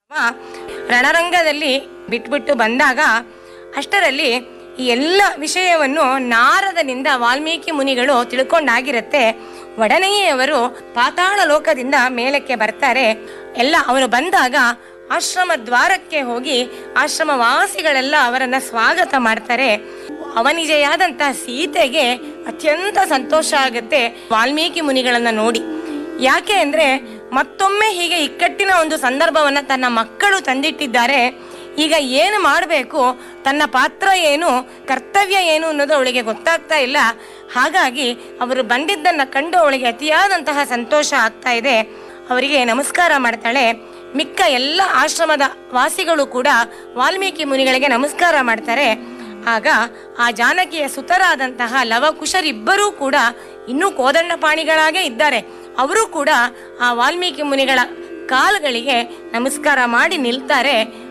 ಅವ ರಣರಂಗದಲ್ಲಿ ಬಿಟ್ಬಿಟ್ಟು ಬಂದಾಗ ಅಷ್ಟರಲ್ಲಿ ಈ ಎಲ್ಲ ವಿಷಯವನ್ನು ನಾರದನಿಂದ ವಾಲ್ಮೀಕಿ ಮುನಿಗಳು ತಿಳ್ಕೊಂಡಾಗಿರತ್ತೆ ಒಡನೆಯೇ ಅವರು ಪಾತಾಳ ಲೋಕದಿಂದ ಮೇಲಕ್ಕೆ ಬರ್ತಾರೆ ಎಲ್ಲ ಅವರು ಬಂದಾಗ ಆಶ್ರಮ ದ್ವಾರಕ್ಕೆ ಹೋಗಿ ಆಶ್ರಮ ವಾಸಿಗಳೆಲ್ಲ ಅವರನ್ನ ಸ್ವಾಗತ ಮಾಡ್ತಾರೆ ಅವನಿಜೆಯಾದಂತ ಸೀತೆಗೆ ಅತ್ಯಂತ ಸಂತೋಷ ಆಗುತ್ತೆ ವಾಲ್ಮೀಕಿ ಮುನಿಗಳನ್ನ ನೋಡಿ ಯಾಕೆ ಅಂದ್ರೆ ಮತ್ತೊಮ್ಮೆ ಹೀಗೆ ಇಕ್ಕಟ್ಟಿನ ಒಂದು ಸಂದರ್ಭವನ್ನ ತನ್ನ ಮಕ್ಕಳು ತಂದಿಟ್ಟಿದ್ದಾರೆ ಈಗ ಏನು ಮಾಡಬೇಕು ತನ್ನ ಪಾತ್ರ ಏನು ಕರ್ತವ್ಯ ಏನು ಅನ್ನೋದು ಅವಳಿಗೆ ಗೊತ್ತಾಗ್ತಾ ಇಲ್ಲ ಹಾಗಾಗಿ ಅವರು ಬಂದಿದ್ದನ್ನ ಕಂಡು ಅವಳಿಗೆ ಅತಿಯಾದಂತಹ ಸಂತೋಷ ಆಗ್ತಾ ಇದೆ ಅವರಿಗೆ ನಮಸ್ಕಾರ ಮಾಡ್ತಾಳೆ ಮಿಕ್ಕ ಎಲ್ಲ ಆಶ್ರಮದ ವಾಸಿಗಳು ಕೂಡ ವಾಲ್ಮೀಕಿ ಮುನಿಗಳಿಗೆ ನಮಸ್ಕಾರ ಮಾಡ್ತಾರೆ ಆಗ ಆ ಜಾನಕಿಯ ಸುತರಾದಂತಹ ಲವಕುಶರಿಬ್ಬರೂ ಕೂಡ ಇನ್ನೂ ಕೋದಂಡಪಾಣಿಗಳಾಗೇ ಇದ್ದಾರೆ ಅವರು ಕೂಡ ಆ ವಾಲ್ಮೀಕಿ ಮುನಿಗಳ ಕಾಲುಗಳಿಗೆ ನಮಸ್ಕಾರ ಮಾಡಿ ನಿಲ್ತಾರೆ